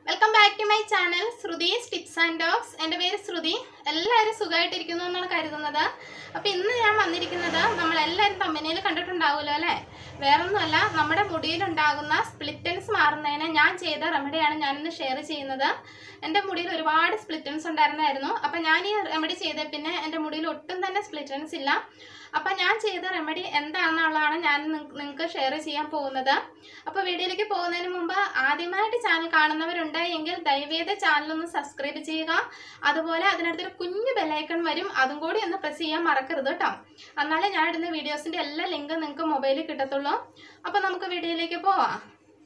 welcome back to my channel Shruthi tips and dogs എൻ്റെ പേര് ശ്രുതി എല്ലാവരും സുഖമായിട്ടിരിക്കുന്നു എന്നാണ് കരുതുന്നത് അപ്പോൾ ഇന്ന് ഞാൻ വന്നിരിക്കുന്നത് നമ്മളെല്ലാവരും തമ്മനയിൽ കണ്ടിട്ടുണ്ടാവുമല്ലോ അല്ലേ വേറൊന്നുമല്ല നമ്മുടെ മുടിയിലുണ്ടാകുന്ന സ്പ്ലിറ്റൻസ് മാറുന്നതിന് ഞാൻ ചെയ്ത റെമഡിയാണ് ഞാനിന്ന് ഷെയർ ചെയ്യുന്നത് എൻ്റെ മുടിയിൽ ഒരുപാട് സ്പ്ലിറ്റൻസ് ഉണ്ടായിരുന്നായിരുന്നു അപ്പം ഞാൻ ഈ റെമഡി ചെയ്ത പിന്നെ എൻ്റെ മുടിയിൽ ഒട്ടും തന്നെ സ്പ്ലിറ്റൻസ് ഇല്ല അപ്പം ഞാൻ ചെയ്ത റെമഡി എന്താണെന്നുള്ളതാണ് ഞാൻ നിങ്ങൾക്ക് ഷെയർ ചെയ്യാൻ പോകുന്നത് അപ്പോൾ വീഡിയോയിലേക്ക് പോകുന്നതിന് മുമ്പ് ആദ്യമായിട്ട് ചാനൽ കാണുന്നവരുണ്ട് എങ്കിൽ ദയവേത് ചാനൽ ഒന്ന് സബ്സ്ക്രൈബ് ചെയ്യുക അതുപോലെ അതിനടുത്തൊരു കുഞ്ഞു ബെല്ലൈക്കൺ വരും അതും കൂടി ഒന്ന് പ്രസ് ചെയ്യാൻ മറക്കരുത് കേട്ടോ എന്നാലേ ഞാൻ ഇടുന്ന വീഡിയോസിൻ്റെ എല്ലാ ലിങ്കും നിങ്ങൾക്ക് മൊബൈലിൽ കിട്ടത്തുള്ളൂ അപ്പോൾ നമുക്ക് വീഡിയോയിലേക്ക് പോവാം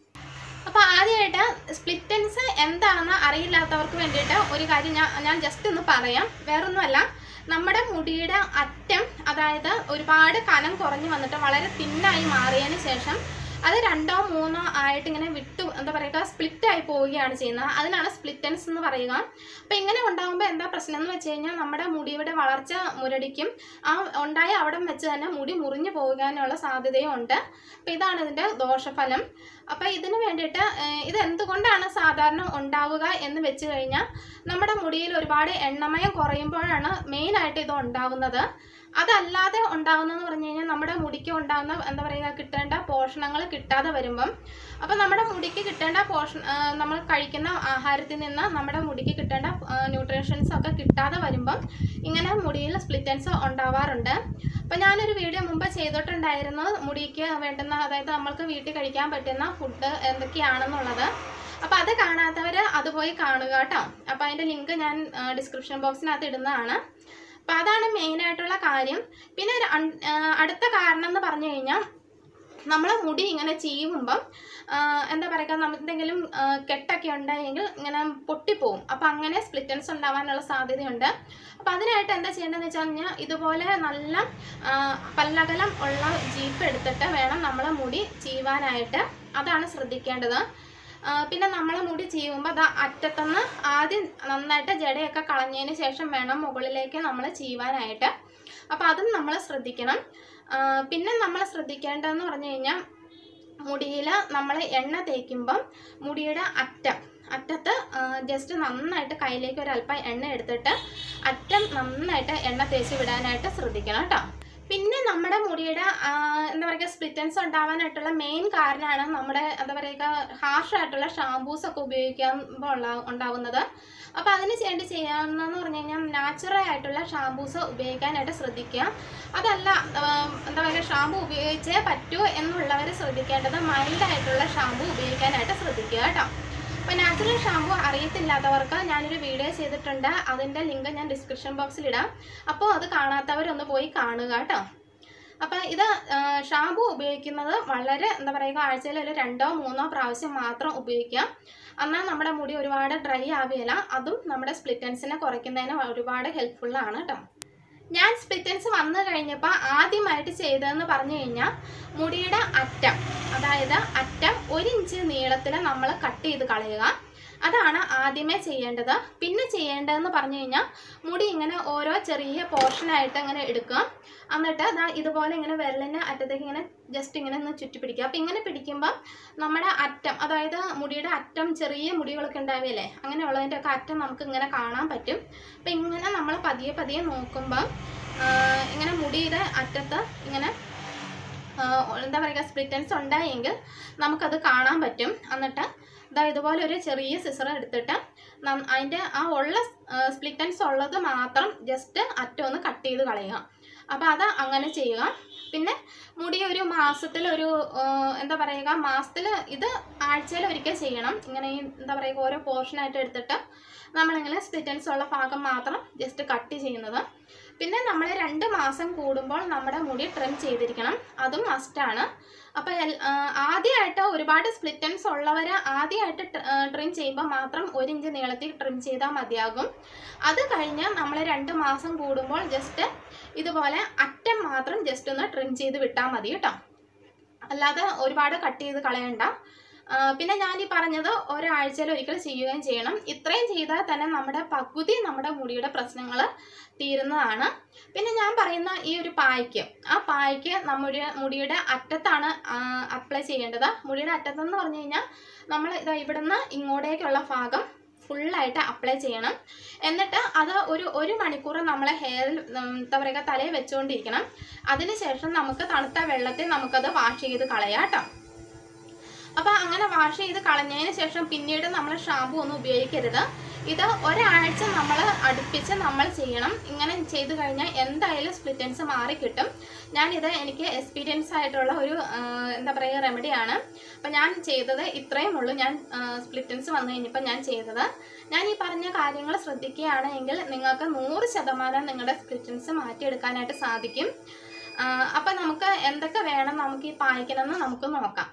അപ്പോൾ ആദ്യമായിട്ട് സ്പ്ലിറ്റൻസ് എന്താണെന്ന് അറിയില്ലാത്തവർക്ക് വേണ്ടിയിട്ട് ഒരു കാര്യം ഞാൻ ഞാൻ ജസ്റ്റ് ഒന്ന് പറയാം വേറൊന്നുമല്ല നമ്മുടെ മുടിയുടെ അറ്റം അതായത് ഒരുപാട് കനം കുറഞ്ഞു വന്നിട്ട് വളരെ തിന്നായി മാറിയതിന് ശേഷം അത് രണ്ടോ മൂന്നോ ആയിട്ട് ഇങ്ങനെ വിട്ടു എന്താ പറയുക സ്പ്ലിറ്റ് ആയി പോവുകയാണ് ചെയ്യുന്നത് അതിനാണ് സ്പ്ലിറ്റൻസ് എന്ന് പറയുക അപ്പം ഇങ്ങനെ ഉണ്ടാകുമ്പോൾ എന്താ പ്രശ്നം എന്ന് വെച്ച് കഴിഞ്ഞാൽ നമ്മുടെ മുടിയുടെ വളർച്ച മുരടിക്കും ആ ഉണ്ടായ അവിടം വെച്ച് തന്നെ മുടി മുറിഞ്ഞു പോകാനുള്ള സാധ്യതയും ഉണ്ട് അപ്പം ഇതാണ് ഇതിൻ്റെ ദോഷഫലം അപ്പം ഇതിന് വേണ്ടിയിട്ട് ഏഹ്, ഇത് എന്തുകൊണ്ടാണ് സാധാരണ ഉണ്ടാവുക എന്ന് വെച്ച് കഴിഞ്ഞാൽ നമ്മുടെ മുടിയിൽ ഒരുപാട് എണ്ണമയം കുറയുമ്പോഴാണ് മെയിനായിട്ട് ഇത് ഉണ്ടാവുന്നത് അതല്ലാതെ ഉണ്ടാവുന്നതെന്ന് പറഞ്ഞു കഴിഞ്ഞാൽ നമ്മുടെ മുടിക്ക് ഉണ്ടാകുന്ന എന്താ പറയുക കിട്ടേണ്ട പോഷണങ്ങൾ കിട്ടാതെ വരുമ്പം അപ്പം നമ്മുടെ മുടിക്ക് കിട്ടേണ്ട പോഷണ ആ, നമ്മൾ കഴിക്കുന്ന ആഹാരത്തിൽ നിന്ന് നമ്മുടെ മുടിക്ക് കിട്ടേണ്ട ന്യൂട്രീഷൻസ് ഒക്കെ കിട്ടാതെ വരുമ്പം ഇങ്ങനെ മുടിയിൽ സ്പ്ലിറ്റൻസ് ഉണ്ടാവാറുണ്ട് അപ്പം ഞാനൊരു വീഡിയോ മുമ്പ് ചെയ്തിട്ടുണ്ടായിരുന്നു മുടിക്ക് വേണ്ടുന്ന അതായത് നമ്മൾക്ക് വീട്ടിൽ കഴിക്കാൻ പറ്റുന്ന ഫുഡ് എന്തൊക്കെയാണെന്നുള്ളത് അപ്പോൾ അത് കാണാത്തവർ അത് പോയി കാണുക കേട്ടോ അപ്പോൾ അതിൻ്റെ ലിങ്ക് ഞാൻ ഡിസ്ക്രിപ്ഷൻ ബോക്സിനകത്ത് ഇടുന്നതാണ് അപ്പം അതാണ് മെയിനായിട്ടുള്ള കാര്യം പിന്നെ ഒരു അൺ- ആ, അടുത്ത കാരണം എന്ന് പറഞ്ഞു കഴിഞ്ഞാൽ നമ്മളെ മുടി ഇങ്ങനെ ചീവുമ്പം ആ, എന്താ പറയുക നമുക്ക് എന്തെങ്കിലും ആ, കെട്ടൊക്കെ ഉണ്ടെങ്കിൽ ഇങ്ങനെ പൊട്ടിപ്പോവും അപ്പം അങ്ങനെ സ്പ്ലിറ്റൻസ് ഉണ്ടാവാനുള്ള സാധ്യതയുണ്ട് അപ്പം അതിനായിട്ട് എന്താ ചെയ്യേണ്ടതെന്ന് വെച്ച് കഴിഞ്ഞാൽ ഇതുപോലെ നല്ല ആ, പല്ലകലം ഉള്ള ജീപ്പ് എടുത്തിട്ട് വേണം നമ്മളെ മുടി ചീവാനായിട്ട് അതാണ് ശ്രദ്ധിക്കേണ്ടത് ആ, പിന്നെ നമ്മളെ മുടി ചീവുമ്പോൾ അത് അറ്റത്തുനിന്ന് ആദ്യം നന്നായിട്ട് ജടയൊക്കെ കളഞ്ഞതിന് ശേഷം വേണം മുകളിലേക്ക് നമ്മൾ ചീവാനായിട്ട് അപ്പോൾ അതും നമ്മൾ ശ്രദ്ധിക്കണം ആ, പിന്നെ നമ്മൾ ശ്രദ്ധിക്കേണ്ടതെന്ന് പറഞ്ഞു കഴിഞ്ഞാൽ മുടിയിൽ നമ്മൾ എണ്ണ തേക്കുമ്പം മുടിയുടെ അറ്റം അറ്റത്ത് ജസ്റ്റ് നന്നായിട്ട് കയ്യിലേക്ക് ഒരല്പം എണ്ണ എടുത്തിട്ട് അറ്റം നന്നായിട്ട് എണ്ണ തേച്ച് വിടാനായിട്ട് ശ്രദ്ധിക്കണം കേട്ടോ പിന്നെ നമ്മുടെ മുടിയുടെ ആ, എന്താ പറയുക സ്പ്ലിറ്റൻസ് ഉണ്ടാവാനായിട്ടുള്ള മെയിൻ കാരണമാണ് നമ്മുടെ എന്താ പറയുക ഹാർഷ് ആയിട്ടുള്ള ഷാമ്പൂസ് ഒക്കെ ഉപയോഗിക്കുമ്പോൾ ഉള്ള- ഉണ്ടാവുന്നത് അപ്പോൾ അതിന് വേണ്ടി ചെയ്യാവുന്നതെന്ന് പറഞ്ഞു കഴിഞ്ഞാൽ നാച്ചുറൽ ആയിട്ടുള്ള ഷാമ്പൂസ് ഉപയോഗിക്കാനായിട്ട് ശ്രദ്ധിക്കുക അതല്ല ആ, എന്താ പറയുക ഷാമ്പു ഉപയോഗിച്ചേ പറ്റൂ എന്നുള്ളവർ ശ്രദ്ധിക്കേണ്ടത് മൈൽഡ് ആയിട്ടുള്ള ഷാമ്പു ഉപയോഗിക്കാനായിട്ട് ശ്രദ്ധിക്കുക കേട്ടോ അപ്പോൾ നാച്ചുറൽ ഷാമ്പു അറിയത്തില്ലാത്തവർക്ക് ഞാനൊരു വീഡിയോ ചെയ്തിട്ടുണ്ട് അതിൻ്റെ ലിങ്ക് ഞാൻ ഡിസ്ക്രിപ്ഷൻ ബോക്സിൽ ഇടാം അപ്പോൾ അത് കാണാത്തവരൊന്ന് പോയി കാണുക കേട്ടോ അപ്പം ഇത് ഷാമ്പു ഉപയോഗിക്കുന്നത് വളരെ എന്താ പറയുക ആഴ്ചയിൽ ഒരു രണ്ടോ മൂന്നോ പ്രാവശ്യം മാത്രം ഉപയോഗിക്കുക എന്നാൽ നമ്മുടെ മുടി ഒരുപാട് ഡ്രൈ ആവുകയില്ല അതും നമ്മുടെ സ്പ്ലിറ്റൻസിനെ കുറയ്ക്കുന്നതിന് ഒരുപാട് ഹെൽപ്ഫുള്ളാണ് കേട്ടോ ഞാൻ സ്പ്ലിറ്റൻസ് വന്നു കഴിഞ്ഞപ്പോൾ ആദ്യമായിട്ട് ചെയ്തതെന്ന് പറഞ്ഞു കഴിഞ്ഞാൽ മുടിയുടെ അറ്റം അതായത് അറ്റം ഒരു ഇഞ്ച് നീളത്തിൽ നമ്മൾ കട്ട് ചെയ്ത് കളയുക അതാണ് ആദ്യമേ ചെയ്യേണ്ടത് പിന്നെ ചെയ്യേണ്ടതെന്ന് പറഞ്ഞു കഴിഞ്ഞാൽ മുടി ഇങ്ങനെ ഓരോ ചെറിയ പോർഷനായിട്ട് ഇങ്ങനെ എടുക്കുക എന്നിട്ട് ദാ ഇതുപോലെ ഇങ്ങനെ വിരലിൻ്റെ അറ്റത്തേക്ക് ഇങ്ങനെ ജസ്റ്റ് ഇങ്ങനെ ഒന്ന് ചുറ്റി പിടിക്കുക അപ്പം ഇങ്ങനെ പിടിക്കുമ്പം നമ്മുടെ അറ്റം അതായത് മുടിയുടെ അറ്റം ചെറിയ മുടികളൊക്കെ ഉണ്ടാവില്ലേ അങ്ങനെയുള്ളതിൻ്റെ ഒക്കെ അറ്റം നമുക്ക് ഇങ്ങനെ കാണാൻ പറ്റും അപ്പം ഇങ്ങനെ നമ്മൾ പതിയെ പതിയെ നോക്കുമ്പം ആ, ഇങ്ങനെ മുടിയുടെ അറ്റത്ത് ഇങ്ങനെ ആ, എന്താ പറയുക സ്പ്ലിറ്റൻസ് ഉണ്ടായെങ്കിൽ നമുക്കത് കാണാൻ പറ്റും എന്നിട്ട് ഇതാ ഇതുപോലെ ഒരു ചെറിയ സിസർ എടുത്തിട്ട് നം- അതിൻ്റെ ആ ഉള്ള സ്പ്ലിറ്റൻസ് ഉള്ളത് മാത്രം ജസ്റ്റ് അറ്റം ഒന്ന് കട്ട് ചെയ്ത് കളയുക അപ്പോൾ അത് അങ്ങനെ ചെയ്യുക പിന്നെ മുടി ഒരു മാസത്തിൽ ഒരു ആ, എന്താ പറയുക മാസത്തിൽ ഇത് ആഴ്ചയിൽ ഒരിക്കൽ ചെയ്യണം ഇങ്ങനെ ഈ എന്താ പറയുക ഓരോ പോർഷനായിട്ട് എടുത്തിട്ട് നമ്മളിങ്ങനെ സ്പ്ലിറ്റൻസ് ഉള്ള ഭാഗം മാത്രം ജസ്റ്റ് കട്ട് ചെയ്യുന്നത് പിന്നെ നമ്മൾ രണ്ട് മാസം കൂടുമ്പോൾ നമ്മുടെ മുടി ട്രിം ചെയ്തിരിക്കണം അതും മസ്റ്റാണ് അപ്പോൾ ആദ്യമായിട്ട് ഒരുപാട് സ്പ്ലിറ്റൻസ് ഉള്ളവർ ആദ്യമായിട്ട് ട്രിം ചെയ്യുമ്പോൾ മാത്രം ഒരു ഇഞ്ച് നീളത്തിൽ ട്രിം ചെയ്താൽ മതിയാകും അത് കഴിഞ്ഞ് നമ്മൾ രണ്ട് മാസം കൂടുമ്പോൾ ജസ്റ്റ് ഇതുപോലെ അറ്റം മാത്രം ജസ്റ്റ് ഒന്ന് ട്രിം ചെയ്ത് വിട്ടാൽ മതി കേട്ടോ അല്ലാതെ ഒരുപാട് കട്ട് ചെയ്ത് കളയണ്ട ആ, പിന്നെ ഞാൻ ഈ പറഞ്ഞത് ഒരാഴ്ചയിൽ ഒരിക്കൽ ചെയ്യുകയും ചെയ്യണം ഇത്രയും ചെയ്താൽ തന്നെ നമ്മുടെ പകുതി നമ്മുടെ മുടിയുടെ പ്രശ്നങ്ങൾ തീരുന്നതാണ് പിന്നെ ഞാൻ പറയുന്ന ഈ ഒരു പായ്ക്ക് ആ പായ്ക്ക് നമ്മുടെ മുടിയുടെ അറ്റത്താണ് അപ്ലൈ ചെയ്യേണ്ടത് മുടിയുടെ അറ്റത്തെന്ന് പറഞ്ഞു കഴിഞ്ഞാൽ നമ്മൾ ഇതാ ഇവിടുന്ന് ഇങ്ങോട്ടേക്കുള്ള ഭാഗം ഫുള്ളായിട്ട് അപ്ലൈ ചെയ്യണം എന്നിട്ട് അത് ഒരു ഒരു മണിക്കൂർ നമ്മളെ ഹെയറിൽ എന്താ പറയുക തലയിൽ വെച്ചുകൊണ്ടിരിക്കണം അതിനുശേഷം നമുക്ക് തണുത്ത വെള്ളത്തിൽ നമുക്കത് വാഷ് ചെയ്ത് കളയാം കേട്ടോ അപ്പോൾ അങ്ങനെ വാഷ് ചെയ്ത് കളഞ്ഞതിന് ശേഷം പിന്നീട് നമ്മൾ ഷാമ്പു ഒന്നും ഉപയോഗിക്കരുത് ഇത് ഒരാഴ്ച നമ്മൾ അടുപ്പിച്ച് നമ്മൾ ചെയ്യണം ഇങ്ങനെ ചെയ്തു കഴിഞ്ഞാൽ എന്തായാലും സ്പ്ലിറ്റൻസ് മാറി കിട്ടും ഞാനിത് എനിക്ക് എക്സ്പീരിയൻസ് ആയിട്ടുള്ള ഒരു ആ, എന്താ പറയുക റെമഡിയാണ് അപ്പം ഞാൻ ചെയ്തത് ഇത്രയും ഉള്ളൂ ഞാൻ സ്പ്ലിറ്റൻസ് വന്നു കഴിഞ്ഞപ്പോൾ ഞാൻ ചെയ്തത് ഞാൻ ഈ പറഞ്ഞ കാര്യങ്ങൾ ശ്രദ്ധിക്കുകയാണെങ്കിൽ നിങ്ങൾക്ക് നൂറ് ശതമാനം നിങ്ങളുടെ സ്പ്ലിറ്റൻസ് മാറ്റിയെടുക്കാനായിട്ട് സാധിക്കും അപ്പം നമുക്ക് എന്തൊക്കെ വേണം നമുക്ക് ഈ പായ്ക്കണമെന്ന് നമുക്ക് നോക്കാം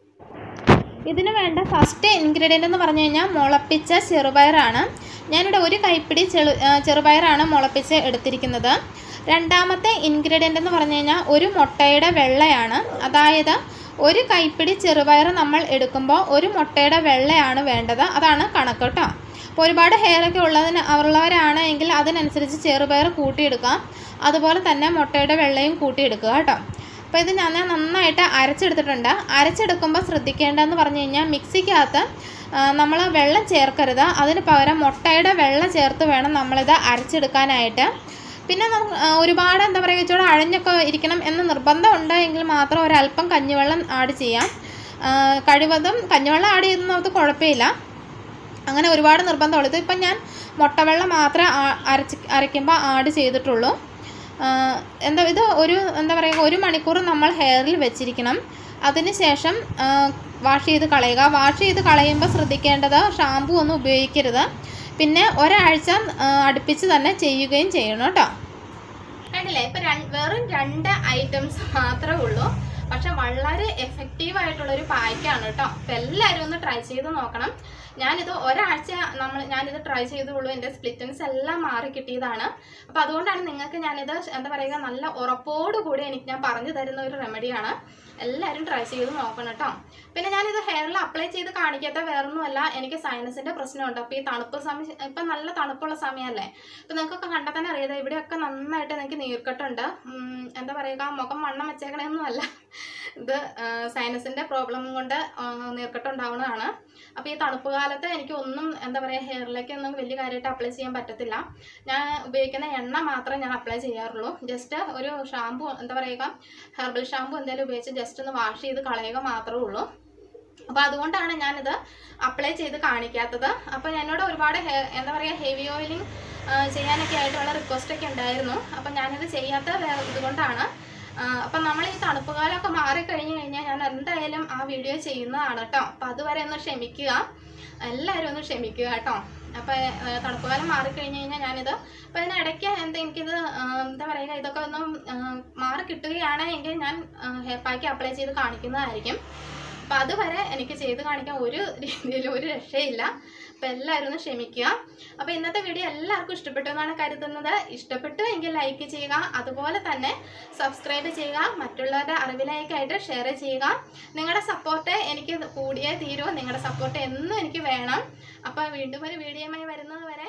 ഇതിന് വേണ്ട ഫസ്റ്റ് ഇൻഗ്രീഡിയൻ്റ് എന്ന് പറഞ്ഞു കഴിഞ്ഞാൽ മുളപ്പിച്ച ചെറുപയറാണ് ഞാനിവിടെ ഒരു കൈപ്പിടി ചെറു ആ, ചെറുപയറാണ് മുളപ്പിച്ച് എടുത്തിരിക്കുന്നത് രണ്ടാമത്തെ ഇൻഗ്രീഡിയൻ്റ് എന്ന് പറഞ്ഞു കഴിഞ്ഞാൽ ഒരു മുട്ടയുടെ വെള്ളയാണ് അതായത് ഒരു കൈപ്പിടി ചെറുപയർ നമ്മൾ എടുക്കുമ്പോൾ ഒരു മുട്ടയുടെ വെള്ളയാണ് വേണ്ടത് അതാണ് കണക്ക് കേട്ടോ അപ്പോൾ ഒരുപാട് ഹെയർ ഒക്കെ ഉള്ളതിന് ഉള്ളവരാണ് എങ്കിൽ അതിനനുസരിച്ച് ചെറുപയർ കൂട്ടിയെടുക്കാം അതുപോലെ തന്നെ മുട്ടയുടെ വെള്ളയും കൂട്ടിയെടുക്കുക കേട്ടോ അപ്പോൾ ഇത് ഞാൻ നന്നായിട്ട് അരച്ചെടുത്തിട്ടുണ്ട് അരച്ചെടുക്കുമ്പോൾ ശ്രദ്ധിക്കേണ്ടതെന്ന് പറഞ്ഞു കഴിഞ്ഞാൽ മിക്സിക്കകത്ത് നമ്മൾ വെള്ളം ചേർക്കരുത് അതിന് പകരം മുട്ടയുടെ വെള്ളം ചേർത്ത് വേണം നമ്മളിത് അരച്ചെടുക്കാനായിട്ട് പിന്നെ നമുക്ക് ആ, ഒരുപാട് എന്താ പറയുക ഇച്ചിരി അഴഞ്ഞൊക്കെ ഇരിക്കണം എന്ന് നിർബന്ധം ഉണ്ടെങ്കിൽ മാത്രം ഒരല്പം കഞ്ഞിവെള്ളം ആഡ് ചെയ്യാം ആ, കഴിവതും കഞ്ഞിവെള്ളം ആഡ് ചെയ്യുന്നത് കുഴപ്പമില്ല അങ്ങനെ ഒരുപാട് നിർബന്ധമുള്ളൂ ഇതിപ്പം ഞാൻ മുട്ടവെള്ളം മാത്രമേ ആ- അരച്ച് അരയ്ക്കുമ്പോൾ ആഡ് ചെയ്തിട്ടുള്ളൂ ആ, എന്താ ഇത് ഒരു എന്താ പറയുക ഒരു മണിക്കൂർ നമ്മൾ ഹെയറിൽ വെച്ചിരിക്കണം അതിനുശേഷം വാഷ് ചെയ്ത് കളയുക വാഷ് ചെയ്ത് കളയുമ്പോൾ ശ്രദ്ധിക്കേണ്ടത് ഷാമ്പു ഒന്നും ഉപയോഗിക്കരുത് പിന്നെ ഒരാഴ്ച ആ, അടുപ്പിച്ച് തന്നെ ചെയ്യുകയും ചെയ്യണം കേട്ടോ കണ്ടില്ലേ ഇപ്പം വെറും രണ്ട് ഐറ്റംസ് മാത്രമേ ഉള്ളൂ പക്ഷെ വളരെ എഫക്റ്റീവ് ആയിട്ടുള്ള ഒരു പായ്ക്കാണ് കേട്ടോ അപ്പം എല്ലാവരും ഒന്ന് ട്രൈ ചെയ്ത് നോക്കണം ഞാനിത് ഒരാഴ്ച നമ്മൾ ഞാനിത് ട്രൈ ചെയ്തുള്ളൂ എൻ്റെ സ്പ്ലിറ്റൻസ് എല്ലാം മാറി കിട്ടിയതാണ് അപ്പോൾ അതുകൊണ്ടാണ് നിങ്ങൾക്ക് ഞാനിത് എന്താ പറയുക നല്ല ഉറപ്പോടുകൂടി എനിക്ക് ഞാൻ പറഞ്ഞു തരുന്ന ഒരു റെമഡിയാണ് എല്ലാവരും ട്രൈ ചെയ്ത് നോക്കണം കേട്ടോ പിന്നെ ഞാനിത് ഹെയറിൽ അപ്ലൈ ചെയ്ത് കാണിക്കാത്ത വേറൊന്നുമല്ല എനിക്ക് സൈനസിൻ്റെ പ്രശ്നമുണ്ട് അപ്പോൾ ഈ തണുപ്പ് സമയം ഇപ്പം നല്ല തണുപ്പുള്ള സമയമല്ലേ അപ്പോൾ നിങ്ങൾക്കൊക്കെ കണ്ടാൽ തന്നെ അറിയാം ഇവിടെയൊക്കെ നന്നായിട്ട് എനിക്ക് നീർക്കെട്ടുണ്ട് ഉം, എന്താ പറയുക മുഖം വണ്ണം വെച്ചേക്കണമെന്നല്ല ഇത് സൈനസിൻ്റെ പ്രോബ്ലം കൊണ്ട് ആ, നീർക്കെട്ടുണ്ടാവുന്നതാണ് അപ്പോൾ ഈ തണുപ്പ് കാലത്ത് എനിക്ക് ഒന്നും എന്താ പറയുക ഹെയറിലേക്ക് ഒന്നും വലിയ കാര്യമായിട്ട് അപ്ലൈ ചെയ്യാൻ പറ്റത്തില്ല ഞാൻ ഉപയോഗിക്കുന്ന എണ്ണ മാത്രമേ ഞാൻ അപ്ലൈ ചെയ്യാറുള്ളൂ ജസ്റ്റ് ഒരു ഷാമ്പു എന്താ പറയുക ഹെർബൽ ഷാമ്പു എന്തെങ്കിലും ഉപയോഗിച്ച് ജസ്റ്റ് ഒന്ന് വാഷ് ചെയ്ത് കളയുക മാത്രമേ ഉള്ളൂ അപ്പോൾ അതുകൊണ്ടാണ് ഞാനിത് അപ്ലൈ ചെയ്ത് കാണിക്കാത്തത് അപ്പോൾ എന്നോട് ഒരുപാട് ഹെ- എന്താ പറയുക ഹെവി ഓയിലിംഗ് ചെയ്യാനൊക്കെ ആയിട്ടുള്ള റിക്വസ്റ്റ് ഒക്കെ ഉണ്ടായിരുന്നു അപ്പോൾ ഞാനിത് ചെയ്യാത്ത വേറെ ഇതുകൊണ്ടാണ് അപ്പം നമ്മൾ ഈ തണുപ്പ് കാലമൊക്കെ മാറിക്കഴിഞ്ഞ് കഴിഞ്ഞാൽ ഞാൻ എന്തായാലും ആ വീഡിയോ ചെയ്യുന്നതാണ് കേട്ടോ അപ്പം അതുവരെ ഒന്ന് ക്ഷമിക്കുക എല്ലാവരും ഒന്ന് ക്ഷമിക്കുക കേട്ടോ അപ്പോൾ തണുപ്പ് കാലം മാറിക്കഴിഞ്ഞ് കഴിഞ്ഞാൽ ഞാനിത് അപ്പോൾ ഇതിനിടയ്ക്ക് എന്താ എനിക്കിത് ആ, എന്താ പറയുക ഇതൊക്കെ ഒന്നും ആ, മാറി കിട്ടുകയാണെങ്കിൽ ഞാൻ ഹെയർ പാക്ക് അപ്ലൈ ചെയ്ത് കാണിക്കുന്നതായിരിക്കും അപ്പം അതുവരെ എനിക്ക് ചെയ്ത് കാണിക്കാൻ ഒരു രീതിയിലും ഒരു രക്ഷയില്ല അപ്പം എല്ലാവരും ഒന്ന് ക്ഷമിക്കുക അപ്പോൾ ഇന്നത്തെ വീഡിയോ എല്ലാവർക്കും ഇഷ്ടപ്പെട്ടു എന്നാണ് കരുതുന്നത് ഇഷ്ടപ്പെട്ടു എങ്കിൽ ലൈക്ക് ചെയ്യുക അതുപോലെ തന്നെ സബ്സ്ക്രൈബ് ചെയ്യുക മറ്റുള്ളവരുടെ അറിവിലേക്കായിട്ട് ഷെയർ ചെയ്യുക നിങ്ങളുടെ സപ്പോർട്ട് എനിക്ക് കൂടിയേ തീരുമോ നിങ്ങളുടെ സപ്പോർട്ട് എന്നും എനിക്ക് വേണം അപ്പോൾ വീണ്ടും ഒരു വീഡിയോയുമായി വരുന്നത് വരെ